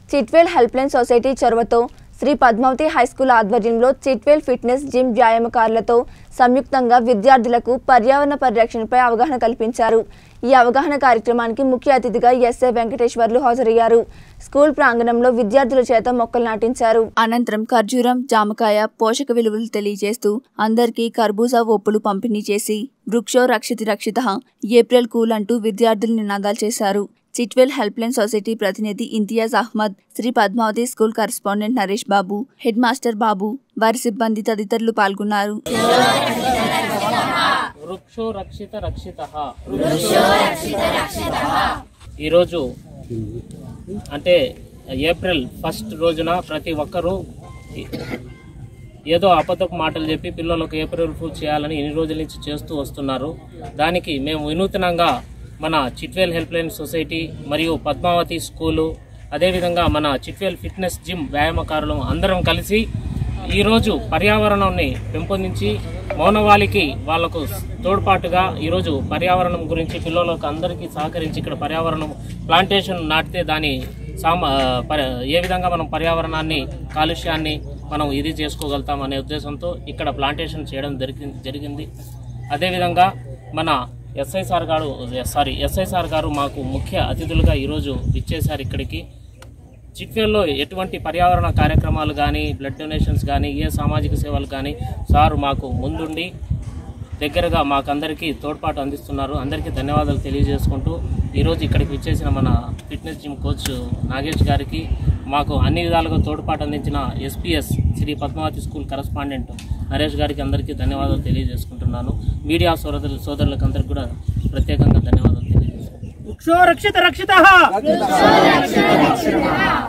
Chitvel helpline society చొరవతో Shri Padmavati high school ఆధ్వర్యంలో Chitvel fitness gym వ్యాయామకారులతో సంయుక్తంగా విద్యార్థులకు పర్యావరణ పరిరక్షణపై అవగాహన కల్పించారు ఈ అవగాహన కార్యక్రమానికి ముఖ్య అతిథిగా ఎస్ఏ వెంకటేశ్వర్లు హాజరయ్యారు స్కూల్ ప్రాంగణంలో విద్యార్థుల చేత మొక్కలు నాటించారు అనంతరం ఖర్జూరం జామకాయ పోషక విలువలు తెలియజేస్తూ అందరికీ కర్బూజా ఒప్పులు పంపిణీ చేసి వృక్షో రక్షితి రక్షిత ఏప్రిల్ కూల్ అంటూ విద్యార్థులు నినాదాలు చేశారు చిట్వెల్ హెల్ప్లైన్ సొసైటీ ప్రతినిధి Imtiaz Ahmed Sri Padmavathi school correspondent Naresh Babu head master Babu వారి సిబ్బంది తదితరులు పాల్గొన్నారు వృక్షో రక్షిత రక్షిత ఈరోజు అంటే ఏప్రిల్ ఫస్ట్ రోజున ప్రతి ఒక్కరూ ఏదో అబద్ధపు మాటలు చెప్పి పిల్లలకు ఏప్రిల్ ఫుల్ చేయాలని ఎన్ని రోజుల నుంచి చేస్తూ వస్తున్నారు దానికి మేము వినూతనంగా మన చిట్వేల్ హెల్ప్లైన్ సొసైటీ మరియు పద్మావతి స్కూలు అదేవిధంగా మన చిట్వేల్ ఫిట్నెస్ జిమ్ వ్యాయామకారులు అందరం కలిసి ఈరోజు పర్యావరణాన్ని పెంపొందించి మౌనవాళికి వాళ్లకు తోడ్పాటుగా ఈరోజు పర్యావరణం గురించి పిల్లలకు అందరికీ సహకరించి ఇక్కడ పర్యావరణం ప్లాంటేషన్ నాటితే దాని సామ ప- ఏ విధంగా మనం పర్యావరణాన్ని కాలుష్యాన్ని మనం ఇది చేసుకోగలుగుతాం అనే ఉద్దేశంతో ఇక్కడ ప్లాంటేషన్ చేయడం జరిగి జరిగింది అదేవిధంగా మన ఎస్ఐసార్ గారు సారీ ఎస్ఐసార్ గారు మాకు ముఖ్య అతిథులుగా ఈరోజు ఇచ్చేశారు ఇక్కడికి చిట్వేల్లో ఎటువంటి పర్యావరణ కార్యక్రమాలు కానీ బ్లడ్ డొనేషన్స్ కానీ ఏ సామాజిక సేవలు కానీ సార్ మాకు ముందుండి దగ్గరగా మాకందరికీ తోడ్పాటు అందిస్తున్నారు అందరికీ ధన్యవాదాలు తెలియజేసుకుంటూ ఈరోజు ఇక్కడికి విచ్చేసిన మన ఫిట్నెస్ జిమ్ కోచ్ నాగేష్ గారికి మాకు అన్ని విధాలుగా తోడ్పాటు అందించిన SPS Sri Padmavathi school correspondent Naresh గారికి అందరికీ ధన్యవాదాలు తెలియజేసుకుంటున్నాను మీడియా సోదరులు సోదరులకు అందరికీ కూడా ప్రత్యేకంగా ధన్యవాదాలు తెలియజేసుకుంటున్నాను వృక్షో రక్షిత రక్షిత